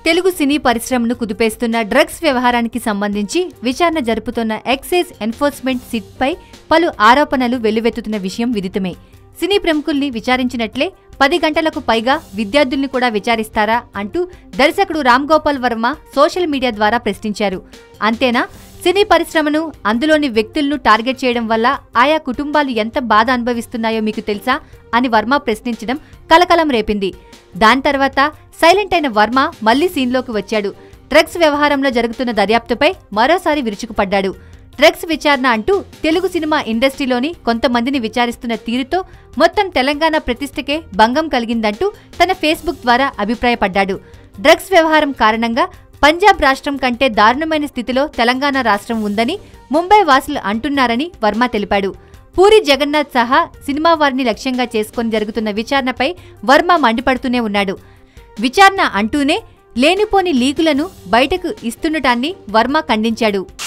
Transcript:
తెలుగు సినీ పరిశ్రమను కుదిపేస్తున్న డ్రగ్స్ వ్యవహారానికి సంబంధించి విచారణ జరుపుతున్న ఎక్సైజ్ ఎన్ఫోర్స్మెంట్ సిట్పై పలు ఆరోపణలు వెల్లువెత్తుతున్న విషయం విదితమే సినీ ప్రముఖుల్ని విచారించినట్లే పది గంటలకు పైగా విద్యార్థుల్ని కూడా విచారిస్తారా అంటూ దర్శకుడు రామ్ గోపాల్ వర్మ సోషల్ మీడియా ద్వారా ప్రశ్నించారు అంతేనా సినీ పరిశ్రమను అందులోని వ్యక్తులను టార్గెట్ చేయడం వల్ల ఆయా కుటుంబాలు ఎంత బాధ అనుభవిస్తున్నాయో మీకు తెలుసా అని వర్మ ప్రశ్నించడం కలకలం రేపింది దాని తర్వాత సైలెంట్ అయిన వర్మ మళ్లీ సీన్లోకి వచ్చాడు డ్రగ్స్ వ్యవహారంలో జరుగుతున్న దర్యాప్తుపై మరోసారి విరుచుకుపడ్డాడు డ్రగ్స్ విచారణ అంటూ తెలుగు సినిమా ఇండస్ట్రీలోని కొంతమందిని విచారిస్తున్న తీరుతో మొత్తం తెలంగాణ ప్రతిష్టకే భంగం కలిగిందంటూ తన ఫేస్బుక్ ద్వారా అభిప్రాయపడ్డాడు డ్రగ్స్ వ్యవహారం కారణంగా పంజాబ్ రాష్ట్రం కంటే దారుణమైన స్థితిలో తెలంగాణ రాష్ట్రం ఉందని ముంబై వాసులు అంటున్నారని వర్మ తెలిపాడు పూరి జగన్నాథ్ సహా సినిమా వారిని లక్ష్యంగా చేసుకొని జరుగుతున్న విచారణపై వర్మ మండిపడుతూనే ఉన్నాడు విచారణ అంటూనే లేనిపోని లీకులను బయటకు ఇస్తుండటాన్ని వర్మ ఖండించాడు